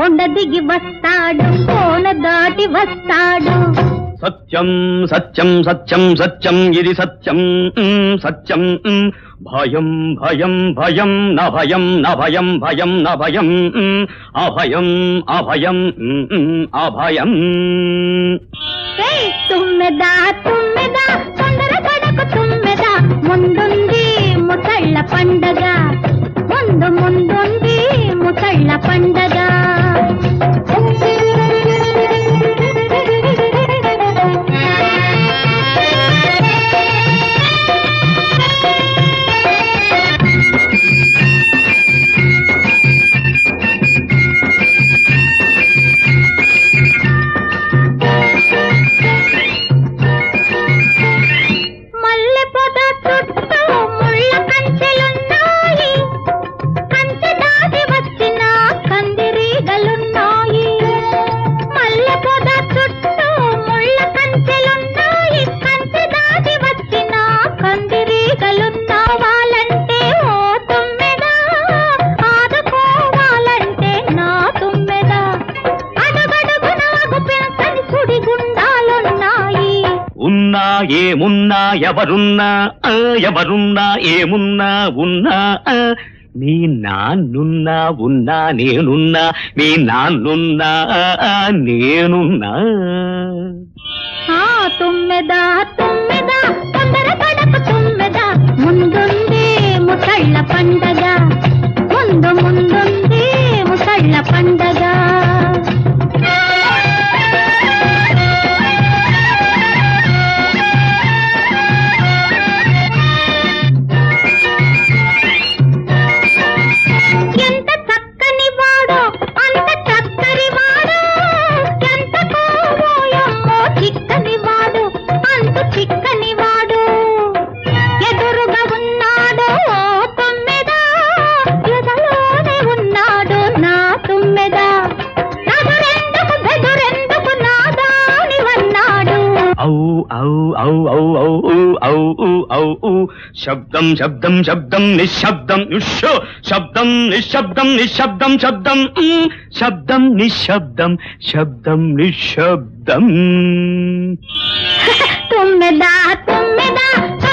కొండ దిగి వస్తాడు కోన దాటి వస్తాడు సత్యం సత్యం సత్యం సత్యం ఇది సత్యం మ్, సత్యం మ్. భయం భయం భయం న భయం న భయం భయం న భయం మ్, అభయం అభయం మ్, మ్, అభయం ఏయ్, తుమ్మెదా తుమ్మెదా తొందర పడకు తుమ్మెదా ముందుంది ముసళ్ళ పండగ ముందు ముందుంది ముసళ్ళ పండగ మల్లె పొద చుట్టూ ముళ్ళ కంచెలున్నాయి కంచె దాటి వచ్చిన కందిరీగలున్నాయి మల్లె పొద చుట్టూ ముళ్ళ కంచెలున్నాయి కంచె దాటి వచ్చిన కందిరీగలున్నావాలంటే ఓ తుమ్మెదా ఆదుకోవాలంటే నా తుమ్మెదా అడుగడుగున అగుపెంచని సుడిగుండాలున్నాయి ఉన్నా ఏమున్నా ఎవరున్నా ఆ, ఎవరున్నా ఏమున్నా ఉన్నా ఆ, మీ నాన్నున్నా ఉన్నా నేనున్నా మీ నాన్నున్నా ఆ, నేనున్నా ఆ తుమ్మెదా తుమ్మెదా తొందర పడకు తుమ్మెదా ముందుంది ముసళ్ళ పండగ ముందు ముందుంది ముసళ్ళ పండగ ఎంత చక్కని వాడో అంత చక్కని వాడు ఎంత కోవోయమ్మో చిక్కని వాడు అంత చిక్కని వాడు ఎదురుగా ఉన్నాడు ఓ తుమ్మెదా ఎదలోనే ఉన్నాడు నా తుమ్మెదా నదురెందుకు బెదురెందుకు నాదానివన్నాడు ఔ ఔ ఔ ఔ ఔ ఊ, ఔ ఊ, ఔ ఊ. శబ్దం శబ్దం శబ్దం నిశ్శబ్దం ఉష్ శబ్దం నిశ్శబ్దం నిశ్శబ్దం శబ్దం ఉమ్. శబ్దం నిశ్శబ్దం శబ్దం నిశ్శబ్దం తుమ్మెదా తుమ్మెదా